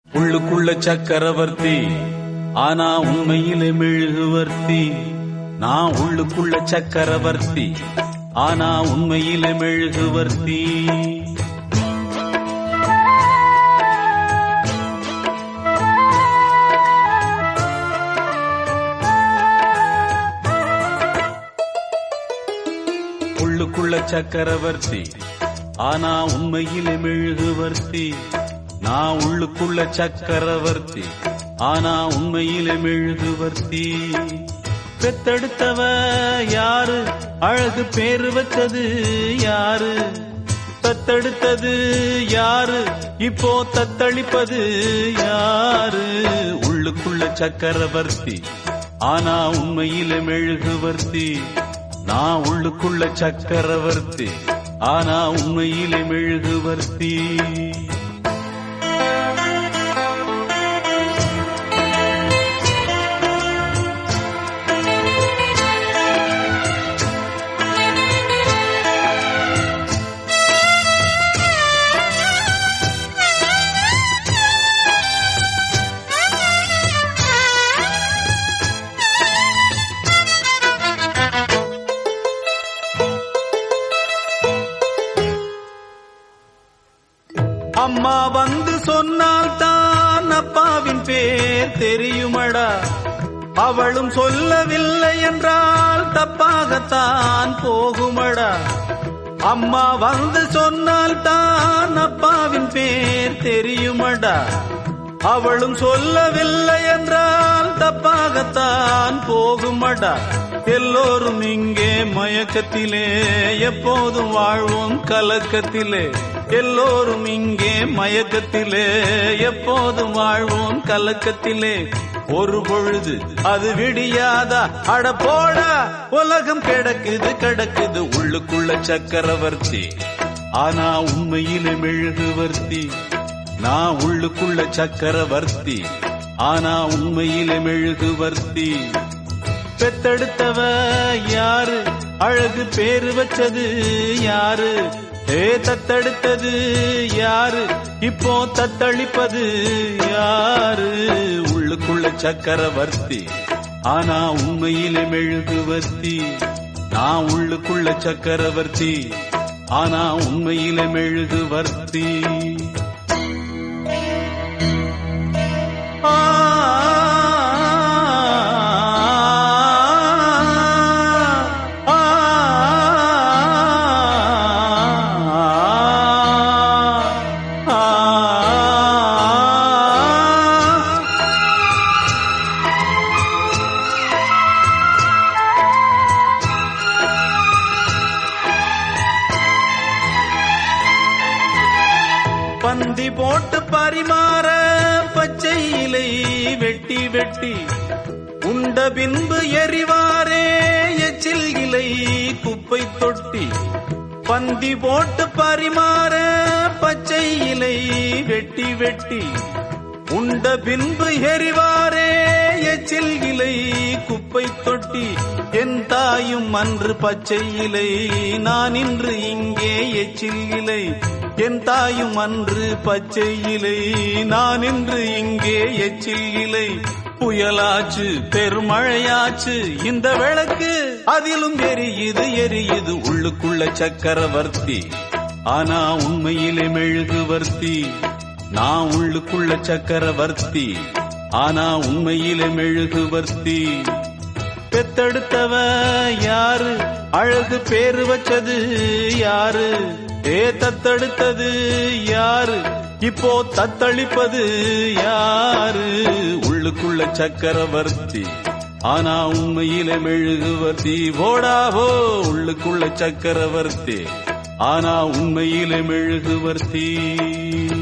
உள்ளுக்குள்ள சக்கரவர்த்தி ஆனா உண்மையிலே மெழுகுவர்த்தி நான் உள்ளுக்குள்ள சக்கரவர்த்தி ஆனா உண்மையிலே மெழுகுவர்த்தி உள்ளுக்குள்ள சக்கரவர்த்தி ஆனா உண்மையிலே மெழுகுவர்த்தி நான் உள்ளுக்குள்ள சக்கரவர்த்தி ஆனா உண்மையிலே மெழுகுவர்த்தி பெத்தெடுத்தவ யாரு அழகு பேரு வச்சது யாரு தத்தெடுத்தது யாரு இப்போ தத்தளிப்பது யாரு உள்ளுக்குள்ள சக்கரவர்த்தி ஆனா உண்மையில மெழுகுவர்த்தி நான் உள்ளுக்குள்ள சக்கரவர்த்தி ஆனா உண்மையில மெழுகுவர்த்தி அம்மா வந்து சொன்னால் தான் அப்பாவின் பேர் தெரியுமடா அவளும் சொல்லவில்லை என்றால் தப்பாகத்தான் போகுமடா அம்மா வந்து சொன்னால் தான் அப்பாவின் பேர் தெரியுமடா அவளும் சொல்லவில்லை என்றால் தப்பாகத்தான் போகுமடா எல்லோரும் இங்கே மயக்கத்திலே எப்போதும் வாழ்வோம் கலக்கத்திலே எல்லோரும் இங்கே மயக்கத்திலே எப்போதும் வாழ்வோம் கலக்கத்திலே ஒரு பொழுது அது விடியாதா அட போடா உலகம் கிடக்குது கிடக்குது உள்ளுக்குள்ள சக்கரவர்த்தி ஆனா உண்மையிலே மெழுகுவர்த்தி நான் உள்ளுக்குள்ள சக்கரவர்த்தி ஆனா உண்மையிலே மெழுகுவர்த்தி பெத்தெடுத்தவ யாரு அழகு பேரு வச்சது யாரு ஏ தத்தெடுத்தது யாரு இப்போ தத்தளிப்பது யாரு உள்ளுக்குள்ள சக்கரவர்த்தி ஆனா உண்மையிலே மெழுகுவர்த்தி நான் உள்ளுக்குள்ள சக்கரவர்த்தி ஆனா உண்மையிலே மெழுகுவர்த்தி ஆ ஆ பந்தி போட்டு பரிமாற பச்சை இலை வெட்டி வெட்டி உண்ட பின்பு எரிவாரே எச்சில் இலை குப்பை தொட்டி பந்தி போட்டு பரிமாற பச்சை இலை வெட்டி வெட்டி உண்ட பின்பு எரிவாரே எச்சில் இலை குப்பை தொட்டி என் தாயும் அன்று பச்சை இலை நான் இன்று இங்கே எச்சில் இலை என் தாயும் அன்று பச்சை இலை நான் இன்று இங்கே எச்சில் இலை புயலாச்சு பெருமழையாச்சு இந்த விளக்கு அதிலும் எரியுது எரியுது உள்ளுக்குள்ள சக்கரவர்த்தி ஆனா உண்மையிலே மெழுகுவர்த்தி நான் உள்ளுக்குள்ள சக்கரவர்த்தி ஆனா உண்மையிலே மெழுகுவர்த்தி பெத்தெடுத்தவ யாரு அழகு பேரு வச்சது யாரு ஏ தத்தெடுத்தது யாரு இப்போ தத்தளிப்பது யாரு உள்ளுக்குள்ள சக்கரவர்த்தி ஆனா உண்மையிலே மெழுகுவர்த்தி போடாவோ உள்ளுக்குள்ள சக்கரவர்த்தி ஆனா உண்மையிலே மெழுகுவர்த்தி